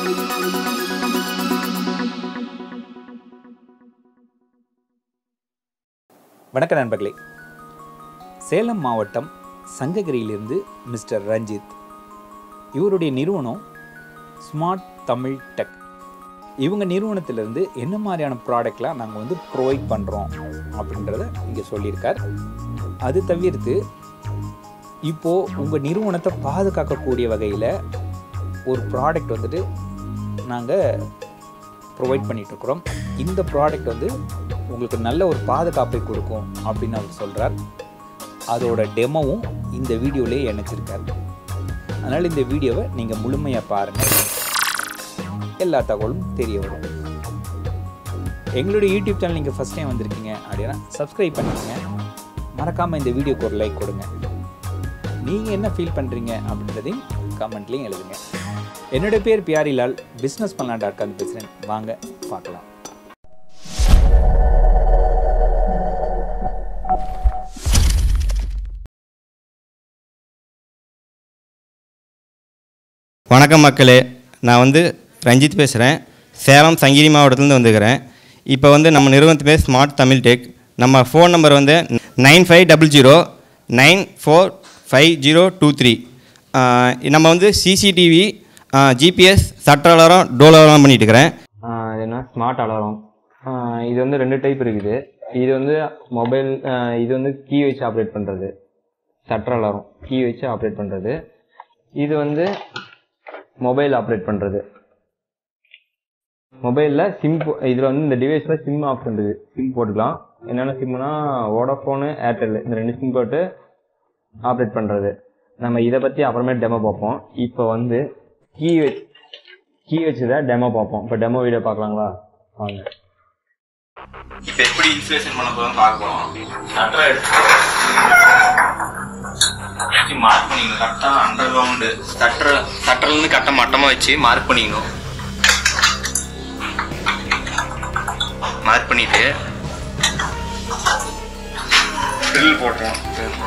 வணக்கம் நண்பர்களே சேலம் மாவட்டம் சங்ககிரியிலிருந்து மிஸ்டர் ரஞ்சித் இவருடைய நிறுவனம் ஸ்மார்ட் தமிழ் டெக் இவங்க நிறுவனத்திலிருந்து என்ன மாதிரியான ப்ராடக்ட்லாம் நாங்கள் வந்து ப்ரொவைட் பண்ணுறோம் அப்படின்றத இங்கே சொல்லியிருக்கார் அது தவிர்த்து இப்போது உங்கள் நிறுவனத்தை பாதுகாக்கக்கூடிய வகையில் ஒரு ப்ராடக்ட் வந்துட்டு நாங்கள் ப்ரொவைட் பண்ணிகிட்ருக்குறோம் இந்த ப்ராடக்ட் வந்து உங்களுக்கு நல்ல ஒரு பாதுகாப்பை கொடுக்கும் அப்படின்னு அவர் சொல்கிறார் அதோட டெமோவும் இந்த வீடியோவிலே இணைச்சிருக்கார் அதனால் இந்த வீடியோவை நீங்கள் முழுமையாக பாருங்கள் எல்லா தகவலும் தெரிய வரும் எங்களுடைய யூடியூப் சேனல் நீங்கள் ஃபஸ்ட் டைம் வந்திருக்கீங்க அப்படின்னா சப்ஸ்கிரைப் பண்ணிக்கங்க மறக்காமல் இந்த வீடியோக்கு ஒரு லைக் கொடுங்க நீங்கள் என்ன ஃபீல் பண்ணுறீங்க அப்படின்றதையும் கமெண்ட்லேயும் எழுதுங்க என்னுடைய பேர் பியாரிலால் பிஸ்னஸ் பண்ணலாம் டாட் காம் பேசுகிறேன் வாங்க பார்க்கலாம் வணக்கம் மக்களே நான் வந்து ரஞ்சித் பேசுகிறேன் சேலம் சங்கிரி மாவட்டத்துலேருந்து வந்துக்கிறேன் இப்போ வந்து நம்ம நிறுவனத்து பேர் ஸ்மார்ட் தமிழ் டெக் நம்ம ஃபோன் நம்பர் வந்து nine five double zero nine four five zero two three நம்ம வந்து சிசிடிவி ஜிபிஎஸ் சட்ட அலாரம் டோல் அலாரம் பண்ணிட்டு இருக்கிறேன் இது என்ன ஸ்மார்ட் அலாரம் இது வந்து ரெண்டு டைப் இருக்குது இது வந்து மொபைல் இது வந்து கீ வச்சு ஆப்ரேட் பண்ணுறது சட்ட அலாரம் கீ வச்சு ஆப்ரேட் பண்ணுறது இது வந்து மொபைல் ஆப்ரேட் பண்ணுறது மொபைலில் சிம் இதில் வந்து இந்த டிவைஸில் சிம் ஆஃப் பண்ணுறது சிம் போட்டுக்கலாம் என்னென்ன சிம்னா வோடாஃபோனு ஏர்டெல் இந்த ரெண்டு சிம் போட்டு ஆப்ரேட் பண்ணுறது நம்ம இதை பற்றி அப்புறமே டெமோ பார்ப்போம் இப்போ வந்து கீ வச்சு கீ வச்சு தான் டெமோ பார்ப்போம் இப்போ டெமோ வீடியோ பார்க்கலாங்களா வாங்க இப்போ எப்படி இன்ஸ்டலேஷன் பண்ண போறோம் பார்க்கலாம் கரெக்டாக எடுத்து மார்க் பண்ணிக்கணும் கரெக்டாக அண்டர் கிரவுண்டு ஸ்டட்டர் ஸ்டட்டர்லேருந்து கரெக்டாக மட்டமாக வச்சு மார்க் பண்ணிக்கணும் மார்க் பண்ணிட்டு ட்ரில் போட்டுரும்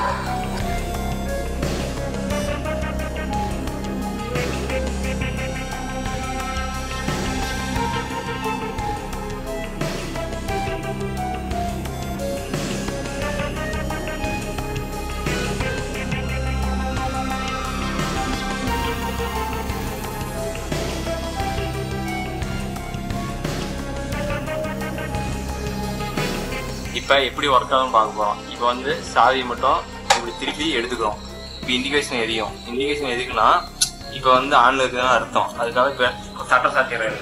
இப்போ எப்படி ஒர்க் ஆகும் பார்க்க போகிறோம் இப்போ வந்து சாவி மட்டும் இப்படி திருப்பி எடுத்துக்கிறோம் இப்போ இண்டிகேஷன் எரியும் இண்டிகேஷன் எதுக்குன்னா இப்போ வந்து ஆன்ல இருக்குதுன்னு அர்த்தம் அதுக்காக இப்போ சட்ட சாத்திடுறாரு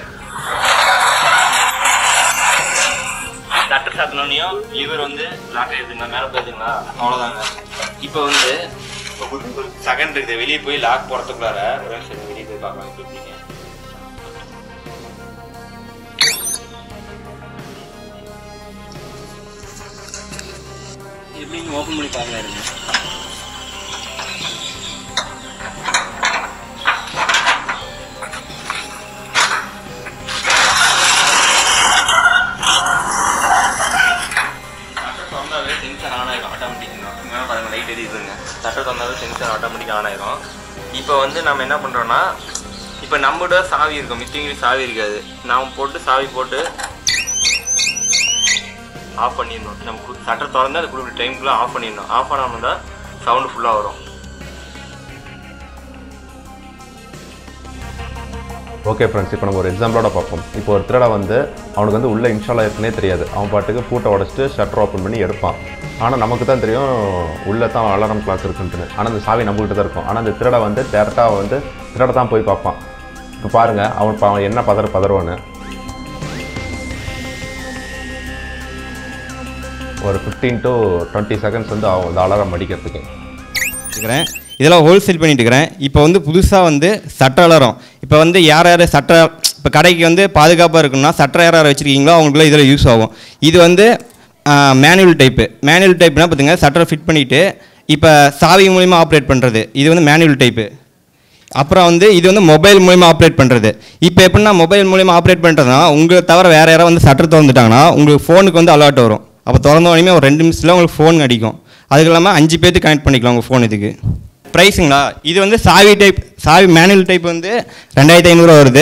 சட்டர் சாத்தினோடனையும் லிவர் வந்து லாக் ஆயிடுதுங்களா மேலே போயிருதுங்களா அவ்வளோதாங்க இப்போ வந்து இப்போ செகண்ட் இருக்குது வெளியே போய் லாக் போகிறதுக்குள்ளார ஒரு நிமிஷம் வெளியே போய் பார்க்கலாம் இப்போ எப்படிங்க எப்படிங்க ஓப்பன் பண்ணி பார்க்கலாம் இருங்க சட்டர் திறந்தாவே சென்சர் ஆன் ஆயிரும் ஆட்டோமேட்டிக்னா இங்கே பாருங்க லைட் எரியுதுங்க சட்டர் திறந்தாவே சென்சர் ஆட்டோமேட்டிக் ஆன் ஆயிரும் இப்போ வந்து நம்ம என்ன பண்ணுறோன்னா இப்போ நம்மகிட்ட சாவி இருக்கும் மித்திங்கிட்ட சாவி இருக்காது நாம் போட்டு சாவி போட்டு ஆஃப் பண்ணிடணும் நம்ம சட்டர் திறந்து அது கொடுக்குற டைமுக்குள்ளே ஆஃப் பண்ணிடணும் ஆஃப் பண்ணாமல் தான் சவுண்டு ஃபுல்லாக வரும் ஓகே ஃப்ரெண்ட்ஸ் இப்போ நம்ம ஒரு எக்ஸாம்பிளோட பார்ப்போம் இப்போ ஒரு திருட வந்து அவனுக்கு வந்து உள்ள இன்ஸ்டால் ஆயிருக்குனே தெரியாது அவன் பாட்டுக்கு பூட்டை உடச்சிட்டு ஷட்டர் ஓப்பன் பண்ணி எடுப்பான் ஆனால் நமக்கு தான் தெரியும் உள்ளே தான் அலாரம் கிளாக் இருக்குன்ட்டுன்னு ஆனால் அந்த சாவி நம்மகிட்ட தான் இருக்கும் ஆனால் அந்த திருட வந்து டேரெக்டாக வந்து திருட தான் போய் பார்ப்பான் இப்போ பாருங்கள் அவன் இப்போ அவன் என்ன பதற பதறுவான்னு ஒரு ஃபிஃப்டீன் டு டுவெண்ட்டி செகண்ட்ஸ் வந்து அவன் அந்த அலாரம் அடிக்கிறதுக்கு இருக்கிறேன் இதெல்லாம் ஹோல்சேல் பண்ணிட்டு இருக்கிறேன் இப்போ வந்து புதுசாக வந்து சட்ட அலாரம் இப்போ வந்து யார் யார் சட்ட இப்போ கடைக்கு வந்து பாதுகாப்பாக இருக்குன்னா சட்டை யார் யார் வச்சுருக்கீங்களோ அவங்களுக்குலாம் இதில் யூஸ் ஆகும் இது வந்து மேனுவல் டைப்பு மேனுவல் டைப்னா பார்த்துங்க சட்டரை ஃபிட் பண்ணிவிட்டு இப்போ சாவி மூலிமா ஆப்ரேட் பண்ணுறது இது வந்து மேனுவல் டைப்பு அப்புறம் வந்து இது வந்து மொபைல் மூலிமா ஆப்ரேட் பண்ணுறது இப்போ எப்படின்னா மொபைல் மூலிமா ஆப்ரேட் பண்ணுறதுனா உங்களை தவிர வேறு யாராவது வந்து சட்டர் திறந்துட்டாங்கன்னா உங்களுக்கு ஃபோனுக்கு வந்து அலர்ட் வரும் அப்போ திறந்த உடனே ஒரு ரெண்டு நிமிஷத்தில் உங்களுக்கு ஃபோன் அடிக்கும் அதுக்கு இல்லாமல் அஞ்சு பேர்த்து கனெக்ட் பண்ணிக்கலாம் உங்கள் ஃபோன் இதுக்கு ப்ரைஸுங்களா இது வந்து சாவி டைப் சாவி மேனுவல் டைப் வந்து ரெண்டாயிரத்தி ஐநூறுரூவா வருது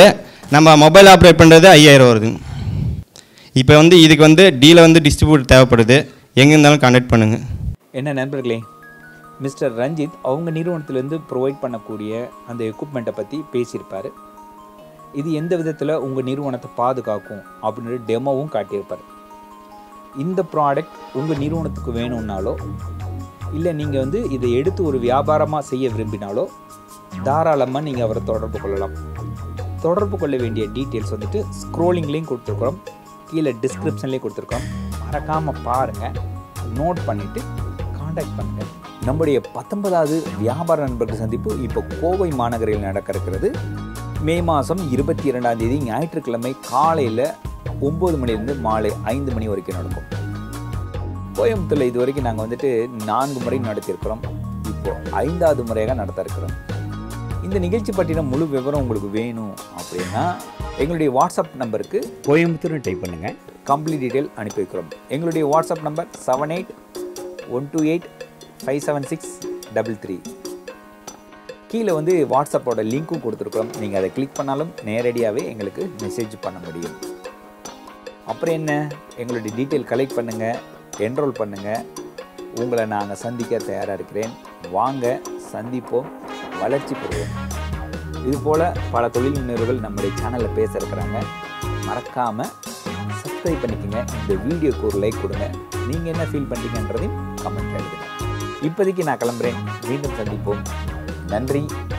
நம்ம மொபைல் ஆப்ரேட் பண்ணுறது ஐயாயிரம் வருதுங்க இப்போ வந்து இதுக்கு வந்து டீல வந்து டிஸ்ட்ரிபியூட் தேவைப்படுது எங்கே இருந்தாலும் கான்டாக்ட் பண்ணுங்கள் என்ன நண்பர்களே மிஸ்டர் ரஞ்சித் அவங்க நிறுவனத்திலேருந்து ப்ரொவைட் பண்ணக்கூடிய அந்த எக்யூப்மெண்ட்டை பற்றி பேசியிருப்பார் இது எந்த விதத்தில் உங்கள் நிறுவனத்தை பாதுகாக்கும் அப்படின்னு டெமோவும் காட்டியிருப்பார் இந்த ப்ராடக்ட் உங்கள் நிறுவனத்துக்கு வேணும்னாலோ இல்லை நீங்கள் வந்து இதை எடுத்து ஒரு வியாபாரமாக செய்ய விரும்பினாலோ தாராளமாக நீங்கள் அவரை தொடர்பு கொள்ளலாம் தொடர்பு கொள்ள வேண்டிய டீட்டெயில்ஸ் வந்துட்டு ஸ்க்ரோலிங்லேயும் கொடுத்துருக்குறோம் கீழே டிஸ்கிரிப்ஷன்லேயும் கொடுத்துருக்கோம் மறக்காமல் பாருங்கள் நோட் பண்ணிவிட்டு காண்டாக்ட் பண்ணுங்கள் நம்முடைய பத்தொன்பதாவது வியாபார நண்பர்கள் சந்திப்பு இப்போ கோவை மாநகரில் நடக்க இருக்கிறது மே மாதம் இருபத்தி இரண்டாம் தேதி ஞாயிற்றுக்கிழமை காலையில் ஒம்பது மணிலேருந்து மாலை ஐந்து மணி வரைக்கும் நடக்கும் கோயம்புத்தூரில் இது வரைக்கும் நாங்கள் வந்துட்டு நான்கு முறை நடத்தியிருக்கிறோம் இப்போ ஐந்தாவது முறையாக நடத்த இருக்கிறோம் இந்த நிகழ்ச்சி பற்றின முழு விவரம் உங்களுக்கு வேணும் அப்படின்னா எங்களுடைய வாட்ஸ்அப் நம்பருக்கு கோயம்புத்தூர்னு டைப் பண்ணுங்கள் கம்ப்ளீட் டீட்டெயில் அனுப்பி வைக்கிறோம் எங்களுடைய WhatsApp number seven eight one two eight five seven six double three கீழே வந்து வாட்ஸ்அப்போட லிங்க்கும் கொடுத்துருக்குறோம் நீங்கள் அதை கிளிக் பண்ணாலும் நேரடியாகவே எங்களுக்கு மெசேஜ் பண்ண முடியும் அப்புறம் என்ன எங்களுடைய டீட்டெயில் கலெக்ட் பண்ணுங்கள் என்ரோல் பண்ணுங்கள் உங்களை நாங்கள் சந்திக்க தயாராக இருக்கிறேன் வாங்க சந்திப்போம் வளர்ச்சி பெறுவோம் இது போல் பல தொழில் முன்னேறுகள் நம்முடைய சேனலில் பேச இருக்கிறாங்க மறக்காமல் சப்ஸ்கிரைப் பண்ணிக்கோங்க இந்த வீடியோக்கு ஒரு லைக் கொடுங்க நீங்கள் என்ன ஃபீல் பண்ணுறீங்கன்றதையும் கமெண்ட் எழுதுங்க இப்போதைக்கு நான் கிளம்புறேன் மீண்டும் சந்திப்போம் நன்றி